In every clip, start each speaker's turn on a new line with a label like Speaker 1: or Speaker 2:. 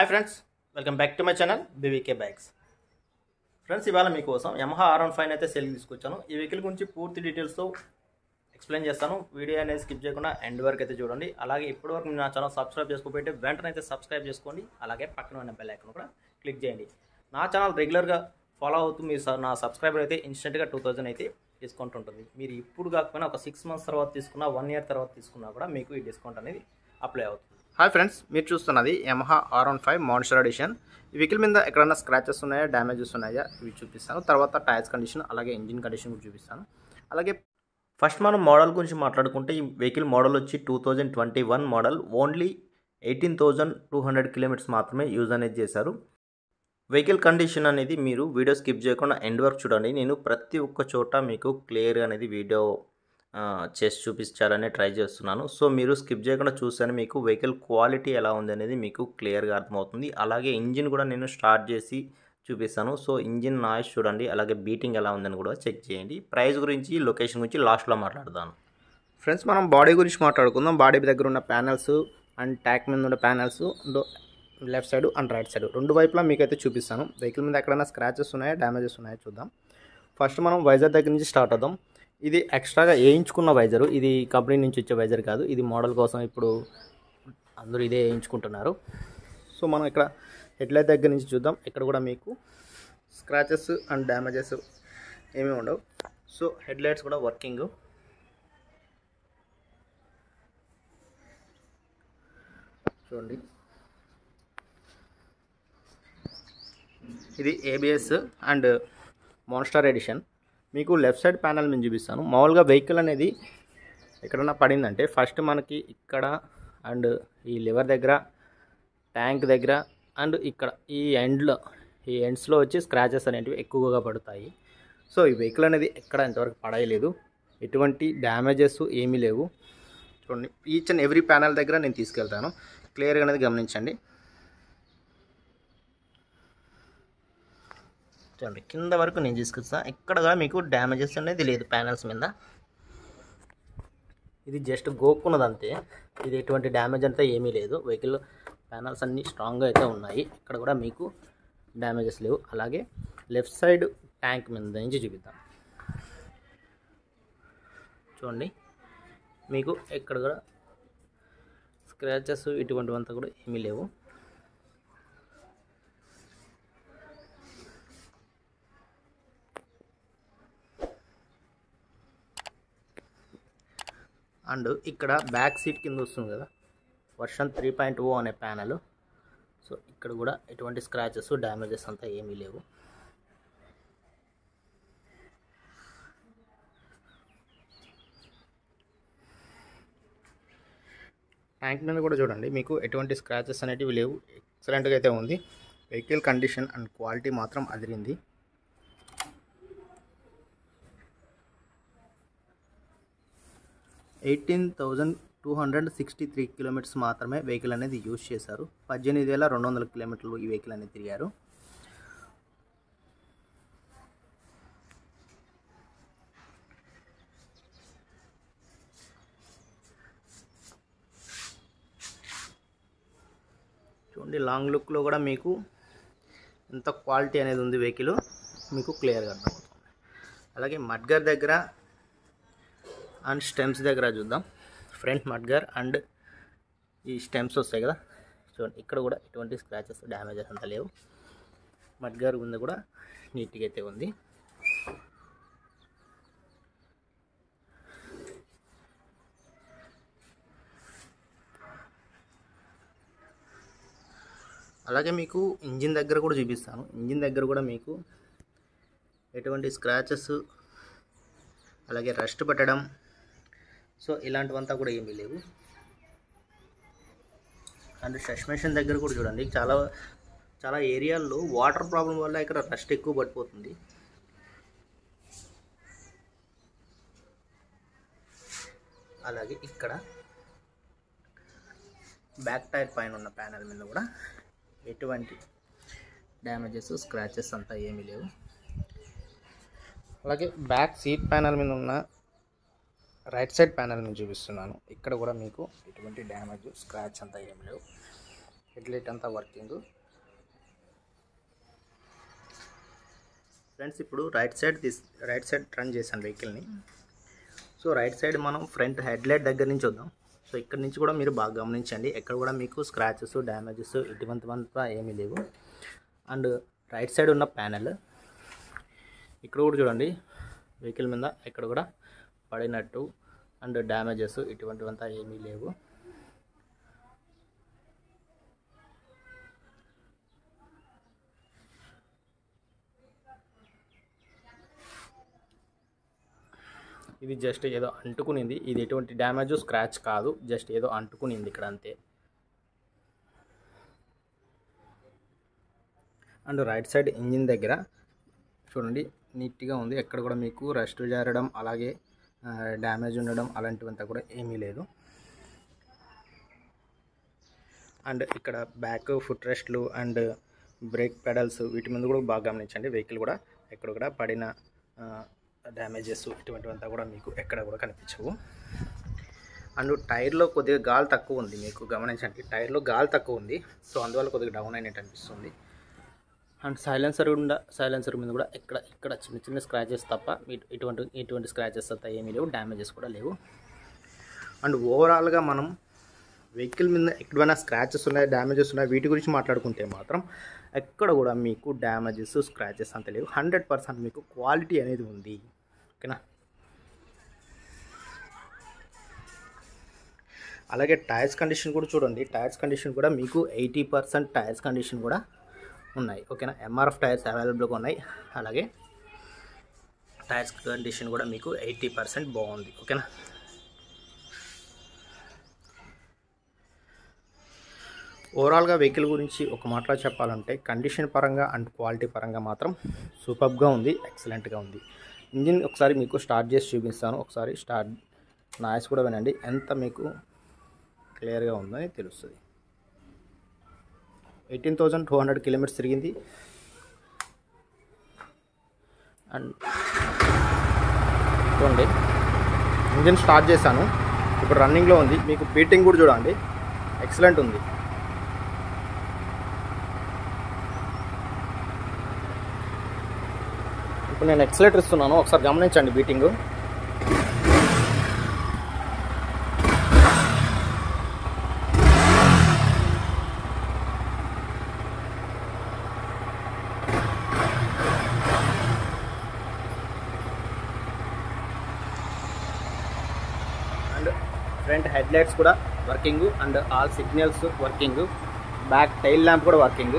Speaker 1: hi friends welcome back to my channel BVK bikes friends ఇవాళ మీకోసం Yamaha R one five అయితే sale తీసుకొచ్చాను ఈ వెహికల్ గురించి పూర్తి డీటెయిల్స్తో ఎక్స్ప్లెయిన్ చేస్తాను వీడియో అనేది స్కిప్ చేయకుండా ఎండ్ వరకు అయితే చూడండి అలాగే ఇప్పటివరకు మీరు నా ఛానల్ సబ్స్క్రైబ్ చేసుకోకపోతే వెంటనే అయితే సబ్స్క్రైబ్ చేసుకోండి అలాగే పక్కన ఉన్న బెల్ ఐకాన్ కూడా క్లిక్ చేయండి నా ఛానల్ రెగ్యులర్గా ఫాలో అవుతూ మీరు స- నా సబ్స్క్రైబర్ అయితే ఇన్స్టెంట్గా టూ థౌజండ్ అయితే డిస్కౌంట్ ఉంటుంది మీరు ఇప్పుడు కాకపోయినా ఒక సిక్స్ మంత్స్ తర్వాత తీసుకున్నా వన్ ఇయర్ తర్వాత తీసుకున్నా కూడా మీకు ఈ డిస్కౌంట్ అనేది అప్లై అవుతుంది హాయ్ ఫ్రెండ్స్ మీరు చూస్తున్నది Yamaha R one five monster edition ఈ వెహికల్ మీద ఎక్కడైనా స్క్రాచెస్ ఉన్నాయా డ్యామేజెస్ ఉన్నాయా ఇవి చూపిస్తాను తర్వాత టైర్స్ కండిషన్ అలాగే ఇంజిన్ కండిషన్ కూడా చూపిస్తాను అలాగే ఫస్ట్ మనం మోడల్ గురించి మాట్లాడుకుంటే ఈ వెహికల్ మోడల్ వచ్చి two thousand twenty one model only eighteen thousand two hundred kilometres మాత్రమే యూజ్ అనేది చేశారు వెహికల్ కండిషన్ అనేది మీరు వీడియో స్కిప్ చేయకుండా ఎండ్ వరకు చూడండి నేను ప్రతి ఒక్క చోట మీకు క్లియర్ అనేది వీడియో ఆ, చేసి చూపించాలని ట్రై చేస్తున్నాను సో మీరు స్కిప్ చేయకుండా చూస్తేనే మీకు వెహికల్ క్వాలిటీ ఎలా ఉంది అనేది మీకు క్లియర్గా అర్థమవుతుంది అలాగే ఇంజిన్ కూడా నేను స్టార్ట్ చేసి చూపిస్తాను సో ఇంజిన్ నాయిస్ చూడండి అలాగే బీటింగ్ ఎలా ఉందని కూడా చెక్ చేయండి ప్రైస్ గురించి లొకేషన్ గురించి లాస్ట్లో మాట్లాడతాను ఫ్రెండ్స్ మనం బాడీ గురించి మాట్లాడుకుందాం బాడీ దగ్గర ఉన్న ప్యానల్స్ అండ్ ట్యాక్ మీద ఉన్న panels left side and right side రెండు వైపులా మీకైతే చూపిస్తాను వెహికల్ మీద ఎక్కడైనా స్క్రాచెస్ ఉన్నాయా డ్యామేజెస్ ఉన్నాయా చూద్దాం ఫస్ట్ మనం వైజర్ దగ్గర నుంచి స్టార్ట్ అవుదాం ఇది ఎక్స్ట్రాగా వేయించుకున్న వైజరు ఇది కంపెనీ నుంచి వచ్చే వైజర్ కాదు ఇది మోడల్ కోసం ఇప్పుడు అందరూ ఇదే వేయించుకుంటున్నారు సో మనం ఇక్కడ హెడ్లైట్ దగ్గర నుంచి చూద్దాం ఇక్కడ కూడా మీకు స్క్రాచెస్ అండ్ డ్యామేజెస్ ఏమీ ఉండవు సో హెడ్లైట్స్ కూడా వర్కింగ్ చూడండి ఇది ఏబిఎస్ అండ్ మోన్స్టార్ ఎడిషన్ మీకు లెఫ్ట్ సైడ్ ప్యానల్ మీద చూపిస్తాను మామూలుగా వెహికల్ అనేది ఎక్కడన్నా పడిందంటే ఫస్ట్ మనకి ఇక్కడ అండ్ ఈ లివర్ దగ్గర ట్యాంక్ దగ్గర అండ్ ఇక్కడ ఈ ఎండ్లో ఈ ఎండ్స్లో వచ్చి స్క్రాచెస్ అనేటివి ఎక్కువగా పడతాయి సో ఈ వెహికల్ అనేది ఎక్కడ ఇంతవరకు పడలేదు ఎటువంటి డ్యామేజెస్ ఏమీ లేవు చూడండి ఈచ్ అండ్ ఎవ్రీ ప్యానల్ దగ్గర నేను తీసుకెళ్తాను క్లియర్గా అనేది గమనించండి చూడండి కింద వరకు నేను తీసుకొస్తా ఎక్కడ కూడా మీకు డ్యామేజెస్ అనేది లేదు ప్యానల్స్ మీద ఇది జస్ట్ గోక్కున్నది అంతే ఇది ఎటువంటి డ్యామేజ్ అంతా ఏమీ లేదు వెహికల్ ప్యానల్స్ అన్నీ స్ట్రాంగ్గా అయితే ఉన్నాయి ఇక్కడ కూడా మీకు డ్యామేజెస్ లేవు అలాగే లెఫ్ట్ సైడ్ ట్యాంక్ మీద నుంచి చూపిద్దాం చూడండి మీకు ఎక్కడ కూడా స్క్రాచెస్ ఇటువంటివంతా కూడా ఏమీ లేవు అండ్ ఇక్కడ బ్యాక్ సీట్ కింద వస్తుంది కదా వర్షన్ త్రీ పాయింట్ ఓ అనే ప్యానల్ సో ఇక్కడ కూడా ఎటువంటి స్క్రాచెస్ డ్యామేజెస్ అంతా ఏమీ లేవు ట్యాంక్ మీద కూడా చూడండి మీకు ఎటువంటి స్క్రాచెస్ అనేటివి లేవు ఎక్సలెంట్గా అయితే ఉంది వెహికల్ కండిషన్ అండ్ క్వాలిటీ మాత్రం అదిరింది eighteen thousand two hundred sixty three kilometres మాత్రమే వెహికల్ అనేది యూజ్ చేశారు పద్దెనిమిది వేల రెండు వందల కిలోమీటర్లు ఈ వెహికల్ అనేది తిరిగారు చూడండి లాంగ్ లుక్లో కూడా మీకు ఎంత క్వాలిటీ అనేది ఉంది వెహికల్ మీకు క్లియర్గా అర్థమవుతుంది అలాగే మడ్గర్ దగ్గర అండ్ స్టెమ్స్ దగ్గర చూద్దాం ఫ్రంట్ మడ్గర్ అండ్ ఈ స్టెమ్స్ వస్తాయి కదా చూడండి ఇక్కడ కూడా ఎటువంటి స్క్రాచెస్ డ్యామేజెస్ అంతా లేవు మడ్గర్ ఉంది కూడా నీట్గా అయితే ఉంది అలాగే మీకు ఇంజిన్ దగ్గర కూడా చూపిస్తాను ఇంజిన్ దగ్గర కూడా మీకు ఎటువంటి స్క్రాచెస్ అలాగే రస్ట్ పట్టడం సో ఇలాంటివంతా కూడా ఏమీ లేవు అండ్ సస్పెన్షన్ దగ్గర కూడా చూడండి చాలా చాలా ఏరియాల్లో వాటర్ ప్రాబ్లం వల్ల ఇక్కడ రస్ట్ ఎక్కువ పడిపోతుంది అలాగే ఇక్కడ బ్యాక్ టైర్ పైన ఉన్న ప్యానల్ మీద కూడా ఎటువంటి డ్యామేజెస్ స్క్రాచెస్ అంతా ఏమీ లేవు అలాగే బ్యాక్ సీట్ ప్యానల్ మీద ఉన్న రైట్ సైడ్ ప్యానల్ నేను చూపిస్తున్నాను ఇక్కడ కూడా మీకు ఎటువంటి డ్యామేజ్ స్క్రాచ్ అంతా ఏం లేవు హెడ్లైట్ అంతా వర్కింగ్ ఫ్రెండ్స్ ఇప్పుడు రైట్ సైడ్ తీస్ రైట్ సైడ్ టర్న్ చేశాను వెహికల్ని సో రైట్ సైడ్ మనం ఫ్రంట్ హెడ్లైట్ దగ్గర నుంచి వద్దాం సో ఇక్కడ నుంచి కూడా మీరు బాగా గమనించండి ఎక్కడ కూడా మీకు స్క్రాచెస్ డ్యామేజెస్ ఇటువంటివంతా ఏమీ లేవు అండ్ రైట్ సైడ్ ఉన్న ప్యానెల్ ఇక్కడ కూడా చూడండి వెహికల్ మీద ఎక్కడ కూడా పడినట్టు అండ్ డ్యామేజెస్ ఇటువంటివంతా ఏమీ లేవు ఇది జస్ట్ ఏదో అంటుకునింది ఇది ఎటువంటి డ్యామేజ్ స్క్రాచ్ కాదు జస్ట్ ఏదో అంటుకునింది ఇక్కడ అంతే అండ్ రైట్ సైడ్ ఇంజిన్ దగ్గర చూడండి నీట్గా ఉంది ఎక్కడ కూడా మీకు రస్ట్ జారడం అలాగే డ్యామేజ్ ఉండడం అలాంటివంతా కూడా ఏమీ లేదు అండ్ ఇక్కడ బ్యాక్ ఫుట్ రెస్ట్లు అండ్ బ్రేక్ పెడల్స్ వీటి మీద కూడా బాగా గమనించండి వెహికల్ కూడా ఎక్కడ కూడా పడిన డ్యామేజెస్ ఇటువంటివంతా కూడా మీకు ఎక్కడ కూడా కనిపించవు అండ్ టైర్లో కొద్దిగా గాలి తక్కువ ఉంది మీకు గమనించండి టైర్లో గాలి తక్కువ ఉంది సో అందువల్ల కొద్దిగా డౌన్ అయినట్టు అనిపిస్తుంది అండ్ సైలెన్సర్ కూడా సైలెన్సర్ మీద కూడా ఇక్కడ ఇక్కడ చిన్న చిన్న స్క్రాచెస్ తప్ప ఇటు- ఇటువంటి ఇటువంటి స్క్రాచెస్ అంతా ఏమీ లేవు డ్యామేజెస్ కూడా లేవు అండ్ ఓవరాల్గా మనం వెహికల్ మీద ఎక్కడైనా స్క్రాచెస్ ఉన్నాయి డ్యామేజెస్ ఉన్నాయి వీటి గురించి మాట్లాడుకుంటే మాత్రం ఎక్కడ కూడా మీకు డ్యామేజెస్ స్క్రాచెస్ అంత లేవు హండ్రెడ్ పర్సెంట్ మీకు క్వాలిటీ అనేది ఉంది ఓకేనా అలాగే టైర్స్ కండిషన్ కూడా చూడండి టైర్స్ కండిషన్ కూడా మీకు ఎయిటీ పర్సెంట్ టైర్స్ కండిషన్ కూడా ఉన్నాయి ఓకేనా ఎంఆర్ఎఫ్ టైర్స్ అవైలబుల్గా ఉన్నాయి అలాగే టైర్స్ కండిషన్ కూడా మీకు ఎయిటీ పర్సెంట్ బాగుంది ఓకేనా ఓవరాల్గా వెహికల్ గురించి ఒక మాటలో చెప్పాలంటే కండిషన్ పరంగా అండ్ క్వాలిటీ పరంగా మాత్రం సూపర్గా ఉంది ఎక్సలెంట్గా ఉంది ఇంజిన్ ఒకసారి మీకు స్టార్ట్ చేసి చూపిస్తాను ఒకసారి స్టార్ట్ నాయిస్ కూడా వినండి ఎంత మీకు క్లియర్గా ఉందని తెలుస్తుంది eighteen thousand two hundred kilometres తిరిగింది అండ్ చూడండి ఇంజిన్ స్టార్ట్ చేశాను ఇప్పుడు రన్నింగ్లో ఉంది మీకు బీటింగ్ కూడా చూడండి ఎక్సలెంట్ ఉంది ఇప్పుడు నేను ఎక్సలేటర్ ఇస్తున్నాను ఒకసారి గమనించండి beating and front head lights కూడా working and all signals working back tail lamp కూడా వర్కింగ్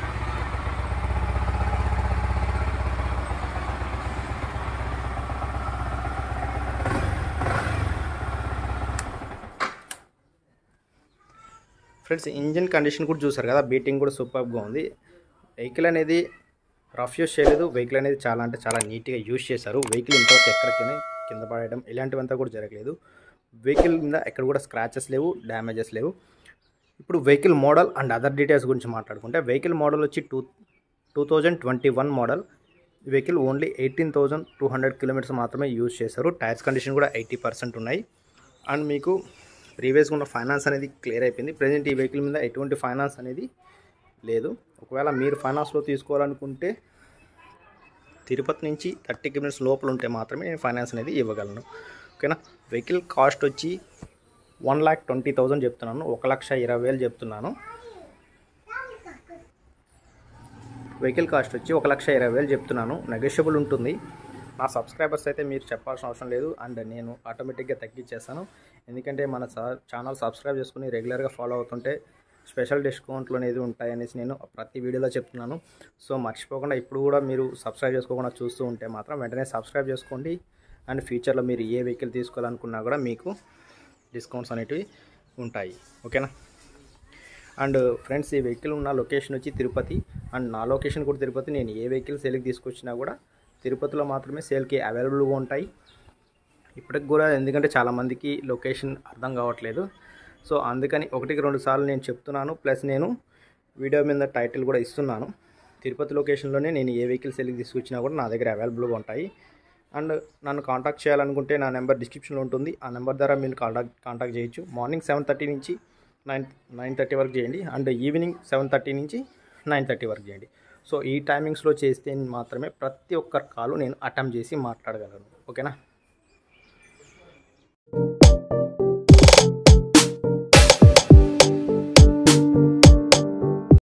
Speaker 1: ఫ్రెండ్స్ ఇంజిన్ కండిషన్ కూడా చూసారు కదా బీటింగ్ కూడా సూపర్గా ఉంది వెహికల్ అనేది రఫ్ యూస్ చేయలేదు వెహికల్ అనేది చాలా అంటే చాలా నీట్గా యూస్ చేశారు వెహికల్ ఇంతవరకు ఎక్కడికైనా కింద పడేయడం ఇలాంటివంతా కూడా జరగలేదు వెహికల్ మీద ఎక్కడ కూడా స్క్రాచెస్ లేవు డ్యామేజెస్ లేవు ఇప్పుడు vehicle model and other details గురించి మాట్లాడుకుంటే వెహికల్ మోడల్ వచ్చి two two thousand twenty one model vehicle only eighteen thousand two hundred kilometres మాత్రమే యూజ్ చేశారు టైర్స్ కండిషన్ కూడా ఎయిటీ పర్సెంట్ ఉన్నాయి అండ్ మీకు ప్రీవియస్గా ఉన్న ఫైనాన్స్ అనేది క్లియర్ అయిపోయింది ప్రజెంట్ ఈ వెహికల్ మీద ఎటువంటి ఫైనాన్స్ అనేది లేదు ఒకవేళ మీరు ఫైనాన్స్లో తీసుకోవాలనుకుంటే తిరుపతి నుంచి థర్టీ కిలోమీటర్స్ లోపల ఉంటే మాత్రమే నేను ఫైనాన్స్ అనేది ఇవ్వగలను ఓకేనా వెహికల్ కాస్ట్ వచ్చి వన్ ల్యాక్ ట్వంటీ థౌజండ్ చెప్తున్నాను ఒక లక్ష ఇరవై వేలు చెప్తున్నాను వెహికల్ కాస్ట్ వచ్చి ఒక లక్ష ఇరవై వేలు చెప్తున్నాను నెగోషియబుల్ ఉంటుంది నా సబ్స్క్రైబర్స్ అయితే మీరు చెప్పాల్సిన అవసరం లేదు అండ్ నేను ఆటోమేటిక్గా తగ్గించేస్తాను ఎందుకంటే మన ఛానల్ సబ్స్క్రైబ్ చేసుకుని రెగ్యులర్గా ఫాలో అవుతుంటే స్పెషల్ డిస్కౌంట్లు అనేది ఉంటాయి అనేసి నేను ప్రతి వీడియోలో చెప్తున్నాను సో మర్చిపోకుండా ఇప్పుడు కూడా మీరు సబ్స్క్రైబ్ చేసుకోకుండా చూస్తూ ఉంటే మాత్రం వెంటనే సబ్స్క్రైబ్ చేసుకోండి అండ్ ఫ్యూచర్లో మీరు ఏ వెహికల్ తీసుకోవాలనుకున్నా కూడా మీకు డిస్కౌంట్స్ అనేటివి ఉంటాయి ఓకేనా అండ్ ఫ్రెండ్స్ ఈ వెహికల్ ఉన్న లొకేషన్ వచ్చి తిరుపతి అండ్ నా లొకేషన్ కూడా తిరుపతి నేను ఏ వెహికల్ సేల్కి తీసుకొచ్చినా కూడా తిరుపతిలో మాత్రమే సేల్కి అవైలబుల్గా ఉంటాయి ఇప్పటికి కూడా ఎందుకంటే చాలామందికి లొకేషన్ అర్థం కావట్లేదు సో అందుకని ఒకటికి రెండు సార్లు నేను చెప్తున్నాను ప్లస్ నేను వీడియో మీద టైటిల్ కూడా ఇస్తున్నాను తిరుపతి లొకేషన్లోనే నేను ఏ వెహికల్ సేల్కి తీసుకొచ్చినా కూడా నా దగ్గర అవైలబుల్గా ఉంటాయి అండ్ నన్ను కాంటాక్ట్ చేయాలనుకుంటే నా నెంబర్ డిస్క్రిప్షన్లో ఉంటుంది ఆ నెంబర్ ద్వారా మీరు కాంటాక్ట్ కాంటాక్ట్ చేయొచ్చు మార్నింగ్ సెవెన్ థర్టీ నుంచి నైన్ నైన్ థర్టీ వరకు చేయండి అండ్ ఈవినింగ్ సెవెన్ థర్టీ నుంచి నైన్ థర్టీ వరకు చేయండి సో ఈ టైమింగ్స్లో చేస్తే మాత్రమే ప్రతి ఒక్కరి కాలు నేను అటెంప్ట్ చేసి మాట్లాడగలను ఓకేనా